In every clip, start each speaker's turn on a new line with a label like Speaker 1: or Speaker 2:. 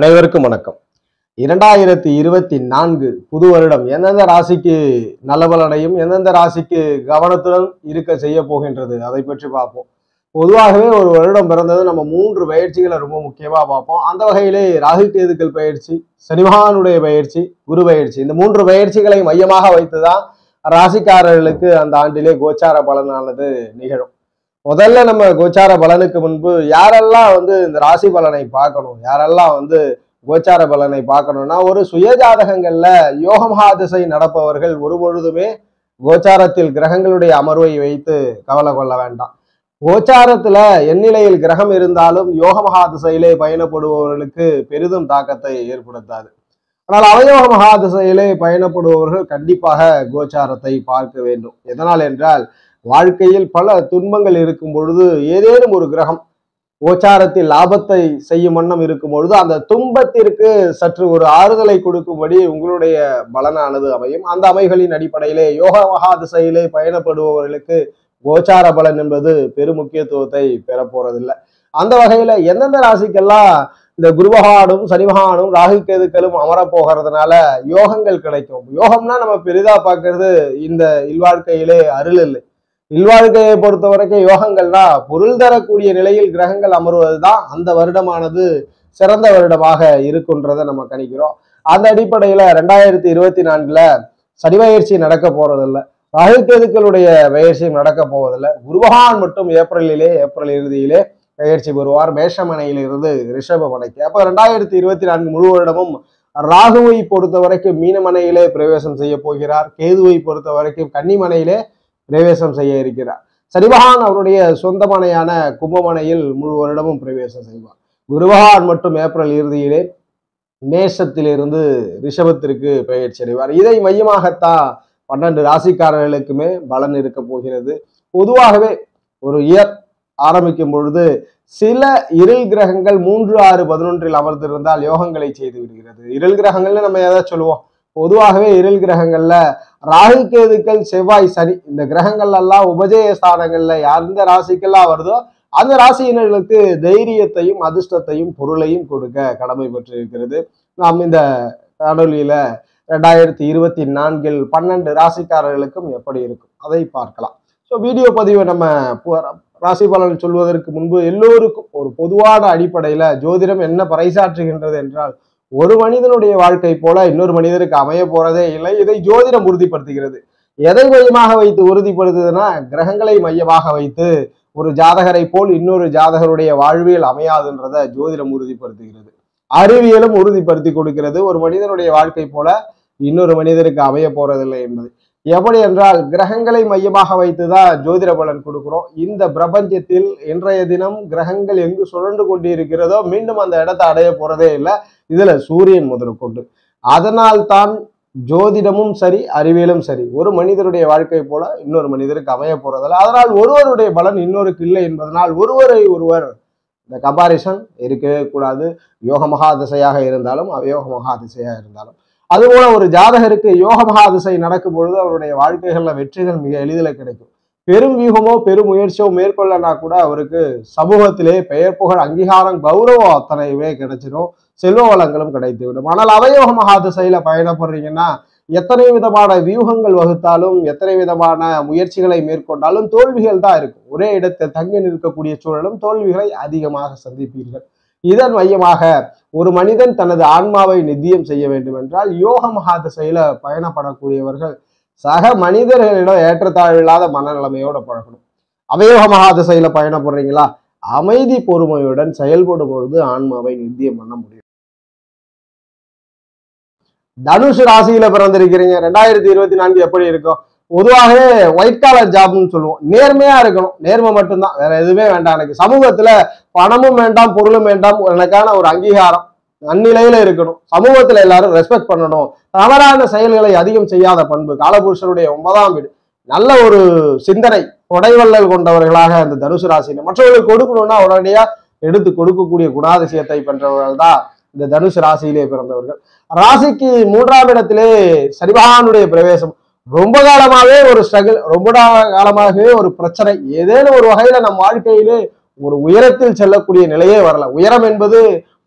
Speaker 1: அனைவருக்கும் வணக்கம் இரண்டாயிரத்தி இருபத்தி நான்கு புது வருடம் எந்தெந்த ராசிக்கு நல்ல பலனையும் எந்தெந்த ராசிக்கு கவனத்துடன் இருக்க செய்ய போகின்றது அதை பற்றி பார்ப்போம் பொதுவாகவே ஒரு வருடம் பிறந்தது நம்ம மூன்று பயிற்சிகளை ரொம்ப முக்கியமா பார்ப்போம் அந்த வகையிலே ராகு கேதுக்கள் பயிற்சி சனிமகானுடைய பயிற்சி குரு பயிற்சி இந்த மூன்று பயிற்சிகளை மையமாக வைத்துதான் ராசிக்காரர்களுக்கு அந்த ஆண்டிலே கோச்சார பலனானது நிகழும் முதல்ல நம்ம கோச்சார பலனுக்கு முன்பு யாரெல்லாம் வந்து இந்த ராசி பலனை பார்க்கணும் யாரெல்லாம் வந்து கோச்சார பலனை பார்க்கணும்னா ஒரு சுயஜாதகங்கள்ல யோக மகாதிசை நடப்பவர்கள் ஒரு பொழுதுமே கோச்சாரத்தில் கிரகங்களுடைய அமர்வை வைத்து கவலை கொள்ள வேண்டாம் கோச்சாரத்துல எந்நிலையில் கிரகம் இருந்தாலும் யோக மகாதிசையிலே பயணப்படுபவர்களுக்கு பெரிதும் தாக்கத்தை ஏற்படுத்தாது ஆனால் அவயோக மகாதிசையிலே பயணப்படுபவர்கள் கண்டிப்பாக கோச்சாரத்தை பார்க்க வேண்டும் எதனால் என்றால் வாழ்க்கையில் பல துன்பங்கள் இருக்கும் பொழுது ஏதேனும் ஒரு கிரகம் கோச்சாரத்தில் லாபத்தை செய்யும் வண்ணம் இருக்கும் பொழுது அந்த துன்பத்திற்கு சற்று ஒரு ஆறுதலை கொடுக்கும்படி உங்களுடைய பலனானது அமையும் அந்த அமைகளின் அடிப்படையிலே யோக மகாதிசையிலே பயணப்படுபவர்களுக்கு கோச்சார பலன் என்பது பெரும் முக்கியத்துவத்தை பெற போறதில்லை அந்த வகையில எந்தெந்த ராசிக்கெல்லாம் இந்த குருபகானும் சனிமகானும் ராகு கேதுக்களும் அமர போகிறதுனால யோகங்கள் கிடைக்கும் யோகம்னா நம்ம பெரிதா பார்க்கறது இந்த இல்வாழ்க்கையிலே அருள் இல்லை இல்வாழ்க்கையை பொறுத்த வரைக்கும் யோகங்கள்னா பொருள் தரக்கூடிய நிலையில் கிரகங்கள் அமர்வதுதான் அந்த வருடமானது சிறந்த வருடமாக இருக்குன்றதை நம்ம கணிக்கிறோம் அந்த அடிப்படையில ரெண்டாயிரத்தி இருபத்தி நான்குல சனி பயிற்சி நடக்க போறதில்ல ராகு கேதுக்களுடைய பயிற்சியும் நடக்க போவதில்லை குருபகான் மட்டும் ஏப்ரலிலே ஏப்ரல் இறுதியிலே பயிற்சி பெறுவார் மேஷமனையிலிருந்து ரிஷபமனைக்கு அப்ப ரெண்டாயிரத்தி இருபத்தி நான்கு முழு வருடமும் ராகுவை பொறுத்த வரைக்கும் மீனமனையிலே பிரவேசம் செய்ய போகிறார் கேதுவை பொறுத்த வரைக்கும் கன்னிமனையிலே பிரவேசம் செய்ய இருக்கிறார் சரிபகான் அவருடைய சொந்த மனையான கும்பமனையில் முழு வருடமும் பிரவேசம் செய்வார் குருபகான் மட்டும் ஏப்ரல் இறுதியிலே மேஷத்திலிருந்து ரிஷபத்திற்கு பயிற்சி அடைவார் இதை மையமாகத்தான் பன்னெண்டு ராசிக்காரர்களுக்குமே பலன் இருக்க போகிறது பொதுவாகவே ஒரு இயர் ஆரம்பிக்கும் பொழுது சில இருள் கிரகங்கள் மூன்று ஆறு பதினொன்றில் அமர்ந்திருந்தால் யோகங்களை செய்து விடுகிறது இருள் கிரகங்கள்னு நம்ம எதை சொல்லுவோம் பொதுவாகவே இருள் கிரகங்கள்ல ராகு கேதுக்கள் செவ்வாய் சனி இந்த கிரகங்கள் எல்லாம் உபஜய ஸ்தானங்கள்ல எந்த ராசிக்கெல்லாம் வருதோ அந்த ராசியினர்களுக்கு தைரியத்தையும் அதிர்ஷ்டத்தையும் பொருளையும் கொடுக்க கடமை பெற்றிருக்கிறது நாம் இந்த காணொலியில ரெண்டாயிரத்தி இருபத்தி நான்கில் பன்னெண்டு ராசிக்காரர்களுக்கும் எப்படி இருக்கும் அதை பார்க்கலாம் ஸோ வீடியோ பதிவை நம்ம பு- ராசி பலன் சொல்வதற்கு முன்பு எல்லோருக்கும் ஒரு பொதுவான அடிப்படையில ஜோதிடம் என்ன பறைசாற்றுகின்றது என்றால் ஒரு மனிதனுடைய வாழ்க்கை போல இன்னொரு மனிதருக்கு அமைய போறதே இல்லை இதை ஜோதிடம் உறுதிப்படுத்துகிறது எதை மையமாக வைத்து உறுதிப்படுத்துதுன்னா கிரகங்களை மையமாக வைத்து ஒரு ஜாதகரை போல் இன்னொரு ஜாதகருடைய வாழ்வியல் அமையாதுன்றதை ஜோதிடம் உறுதிப்படுத்துகிறது அறிவியலும் உறுதிப்படுத்தி கொடுக்கிறது ஒரு மனிதனுடைய வாழ்க்கை போல இன்னொரு மனிதருக்கு அமைய போறதில்லை என்பது எப்படி என்றால் கிரகங்களை மையமாக வைத்துதான் ஜோதிட பலன் கொடுக்கிறோம் இந்த பிரபஞ்சத்தில் இன்றைய தினம் கிரகங்கள் எங்கு சுழன்று கொண்டு இருக்கிறதோ மீண்டும் அந்த இடத்தை அடைய போறதே இல்லை இதுல சூரியன் முதற்கொண்டு அதனால் தான் ஜோதிடமும் சரி அறிவியலும் சரி ஒரு மனிதருடைய வாழ்க்கை போல இன்னொரு மனிதருக்கு அமைய போறதில்லை அதனால் ஒருவருடைய பலன் இன்னொருக்கு இல்லை என்பதனால் ஒருவரை ஒருவர் இந்த கம்பாரிசன் இருக்கவே கூடாது யோக மகா திசையாக இருந்தாலும் அவயோக மகா திசையாக இருந்தாலும் அதுபோல ஒரு ஜாதகருக்கு யோக மகா திசை நடக்கும் பொழுது அவருடைய வாழ்க்கைகள்ல வெற்றிகள் மிக எளிதில் கிடைக்கும் பெரும் வியூகமோ பெரும் முயற்சியோ மேற்கொள்ளனா கூட அவருக்கு சமூகத்திலே பெயர் புகழ் அங்கீகாரம் கௌரவம் அத்தனையுமே கிடைச்சிடும் செல்வ வளங்களும் கிடைத்து விடும் ஆனால் அவயோக மகா திசையில பயணப்படுறீங்கன்னா எத்தனை விதமான வியூகங்கள் வகுத்தாலும் எத்தனை விதமான முயற்சிகளை மேற்கொண்டாலும் தோல்விகள் தான் இருக்கும் ஒரே இடத்தில் தங்கி நிற்கக்கூடிய சூழலும் தோல்விகளை அதிகமாக சந்திப்பீர்கள் இதன் மையமாக ஒரு மனிதன் தனது ஆன்மாவை நித்தியம் செய்ய வேண்டும் என்றால் யோக மகா திசையில பயணப்படக்கூடியவர்கள் சக மனிதர்களிடம் ஏற்றத்தாழ்வில்லாத மனநிலைமையோட பழகணும் அவயோக மகா திசையில பயணப்படுறீங்களா அமைதி பொறுமையுடன் செயல்படும் பொழுது ஆன்மாவை நித்தியம் பண்ண முடியும் தனுஷ் ராசியில பிறந்திருக்கிறீங்க ரெண்டாயிரத்தி இருபத்தி நான்கு எப்படி இருக்கும் பொதுவாகவே ஒயிட் காலர் ஜாப்னு சொல்லுவோம் நேர்மையா இருக்கணும் நேர்மை மட்டும்தான் வேற எதுவுமே வேண்டாம் எனக்கு சமூகத்துல பணமும் வேண்டாம் பொருளும் வேண்டாம் எனக்கான ஒரு அங்கீகாரம் நன்னிலையில இருக்கணும் சமூகத்துல எல்லாரும் ரெஸ்பெக்ட் பண்ணணும் தவறான செயல்களை அதிகம் செய்யாத பண்பு காலபுருஷனுடைய ஒன்பதாம் வீடு நல்ல ஒரு சிந்தனை கொடைவள்ளல் கொண்டவர்களாக அந்த தனுசு ராசியில மற்றவர்களுக்கு கொடுக்கணும்னா உடனடியா எடுத்து கொடுக்கக்கூடிய குணாதிசயத்தை பெற்றவர்கள் தான் இந்த தனுசு ராசியிலே பிறந்தவர்கள் ராசிக்கு மூன்றாம் இடத்திலே சரிபகானுடைய பிரவேசம் ரொம்ப காலமாவே ஒரு ஸ்ட்ரகிள் ரொம்ப நா- காலமாகவே ஒரு பிரச்சனை ஏதேனும் ஒரு வகையில நம் வாழ்க்கையிலே ஒரு உயரத்தில் செல்லக்கூடிய நிலையே வரல உயரம் என்பது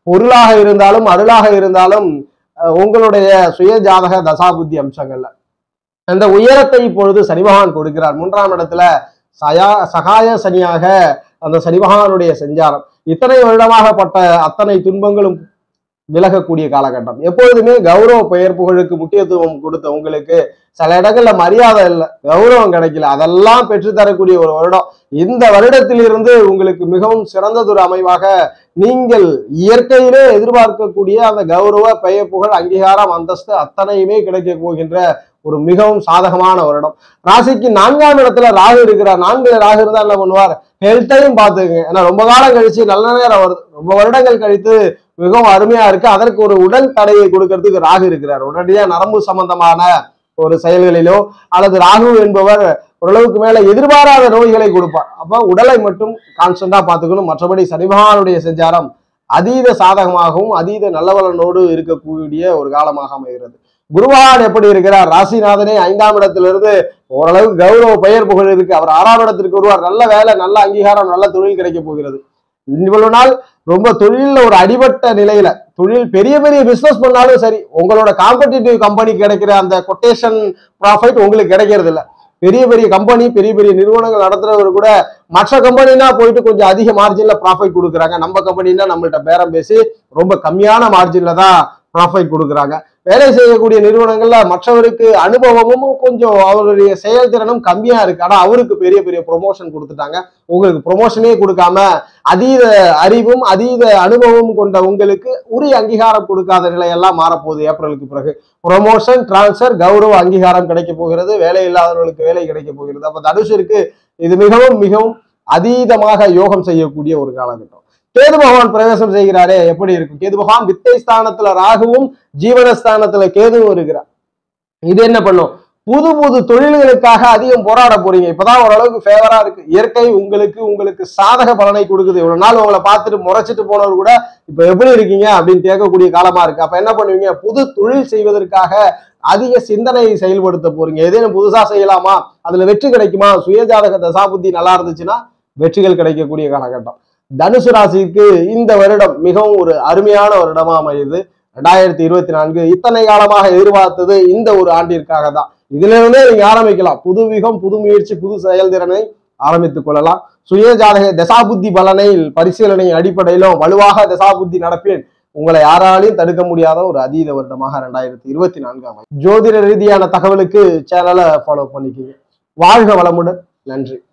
Speaker 1: பொருளாக இருந்தாலும் அருளாக இருந்தாலும் அஹ், உங்களுடைய சுய ஜாதக தசாபுத்தி அம்சங்கள்ல அந்த உயரத்தை இப்பொழுது சனி பகவான் கொடுக்கிறார் மூன்றாம் இடத்துல சயா சகாய சனியாக அந்த சனி பகவானுடைய செஞ்சாரம் இத்தனை வருடமாக பட்ட அத்தனை துன்பங்களும் விலகக்கூடிய காலகட்டம் எப்பொழுதுமே கௌரவ பெயர் புகழுக்கு முக்கியத்துவம் கொடுத்த உங்களுக்கு சில இடங்கள்ல மரியாதை இல்லை கௌரவம் கிடைக்கல அதெல்லாம் பெற்றுத்தரக்கூடிய ஒரு வருடம் இந்த வருடத்திலிருந்து உங்களுக்கு மிகவும் சிறந்ததொரு அமைவாக நீங்கள் இயற்கையிலே எதிர்பார்க்கக்கூடிய அந்த கௌரவ பெயர் புகழ் அங்கீகாரம் அந்தஸ்து அத்தனையுமே கிடைக்க போகின்ற ஒரு மிகவும் சாதகமான வருடம் ராசிக்கு நான்காம் இடத்துல ராகு இருக்கிறார் நான்குல ராகு இருந்தா என்ன பண்ணுவார் ஹெல்த்தையும் பார்த்துக்குங்க ஏன்னா ரொம்ப காலம் கழிச்சு நல்ல நேரம் வருது ரொம்ப வருடங்கள் கழித்து மிகவும் அருமையா இருக்கு அதற்கு ஒரு உடல் தடையை கொடுக்கறதுக்கு ராகு இருக்கிறார் உடனடியா நரம்பு சம்பந்தமான ஒரு செயல்களிலோ அல்லது ராகு என்பவர் ஓரளவுக்கு மேல எதிர்பாராத நோய்களை கொடுப்பார் அப்ப உடலை மட்டும் கான்ஸ்டன்டா பார்த்துக்கணும் மற்றபடி சனி பகவானுடைய செஞ்சாரம் அதீத சாதகமாகவும் அதீத நல்லவலனோடு இருக்கக்கூடிய ஒரு காலமாக அமைகிறது குருபகவான் எப்படி இருக்கிறார் ராசிநாதனே ஐந்தாம் இடத்திலிருந்து ஓரளவுக்கு கௌரவ பெயர் புகழ் இருக்கு அவர் ஆறாம் இடத்திற்கு வருவார் நல்ல வேலை நல்ல அங்கீகாரம் நல்ல தொழில் கிடைக்க போகிறது இவ்வளவு நாள் ரொம்ப தொழில்ல ஒரு அடிபட்ட நிலையில தொழில் பெரிய பெரிய பிசினஸ் பண்ணாலும் சரி உங்களோட காம்படிட்டிவ் கம்பெனி கிடைக்கிற அந்த கொட்டேஷன் ப்ராஃபிட் உங்களுக்கு கிடைக்கிறது இல்ல பெரிய பெரிய கம்பெனி பெரிய பெரிய நிறுவனங்கள் நடத்துறவர் கூட மற்ற கம்பெனினா போயிட்டு கொஞ்சம் அதிக மார்ஜின்ல ப்ராஃபிட் கொடுக்குறாங்க நம்ம கம்பெனினா நம்மள்ட்ட பேரம் பேசி ரொம்ப கம்மியான மார்ஜின்ல தான் ப்ராஃபிட் கொடுக்குறாங்க வேலை செய்யக்கூடிய நிறுவனங்கள்ல மற்றவருக்கு அனுபவமும் கொஞ்சம் அவருடைய செயல்திறனும் கம்மியா இருக்கு ஆனா அவருக்கு பெரிய பெரிய ப்ரொமோஷன் கொடுத்துட்டாங்க உங்களுக்கு ப்ரொமோஷனே கொடுக்காம அதீத அறிவும் அதீத அனுபவமும் கொண்ட உங்களுக்கு உரிய அங்கீகாரம் கொடுக்காத நிலையெல்லாம் மாறப்போகுது ஏப்ரலுக்கு பிறகு ப்ரொமோஷன் டிரான்ஸ்ஃபர் கௌரவ அங்கீகாரம் கிடைக்க போகிறது வேலை இல்லாதவர்களுக்கு வேலை கிடைக்க போகிறது அப்ப தனுஷருக்கு இது மிகவும் மிகவும் அதீதமாக யோகம் செய்யக்கூடிய ஒரு காலகட்டம் கேது பகவான் பிரவேசம் செய்கிறாரே எப்படி இருக்கும் கேது பகவான் வித்தை ஸ்தானத்துல ராகுவும் ஜீவனஸ்தானத்துல கேதுவும் இருக்கிறார் இது என்ன பண்ணும் புது புது தொழில்களுக்காக அதிகம் போராட போறீங்க இப்பதான் ஓரளவுக்கு ஃபேவரா இருக்கு இயற்கை உங்களுக்கு உங்களுக்கு சாதக பலனை கொடுக்குது இவ்வளவு நாள் உங்களை பார்த்துட்டு முறைச்சிட்டு போனவர் கூட இப்ப எப்படி இருக்கீங்க அப்படின்னு கேட்கக்கூடிய காலமா இருக்கு அப்ப என்ன பண்ணுவீங்க புது தொழில் செய்வதற்காக அதிக சிந்தனை செயல்படுத்த போறீங்க ஏதேனும் புதுசா செய்யலாமா அதுல வெற்றி கிடைக்குமா சுயஜாதக தசாபுத்தி நல்லா இருந்துச்சுன்னா வெற்றிகள் கிடைக்கக்கூடிய காலகட்டம் தனுசு ராசிக்கு இந்த வருடம் மிகவும் ஒரு அருமையான வருடமா அமையுது ரெண்டாயிரத்தி இருபத்தி நான்கு இத்தனை காலமாக எதிர்பார்த்தது இந்த ஒரு ஆண்டிற்காக தான் இதுல இருந்தே நீங்க ஆரம்பிக்கலாம் புது விகம் புது முயற்சி புது செயல்திறனை ஆரம்பித்துக் கொள்ளலாம் சுய ஜாதக தசாபுத்தி பலனை பரிசீலனை அடிப்படையிலும் வலுவாக தசாபுத்தி நடப்பேன் உங்களை யாராலையும் தடுக்க முடியாத ஒரு அதீத வருடமாக ரெண்டாயிரத்தி இருபத்தி நான்கு அமையும் ஜோதிட ரீதியான தகவலுக்கு சேனலை ஃபாலோ பண்ணிக்கிங்க வாழ்க வளமுடன் நன்றி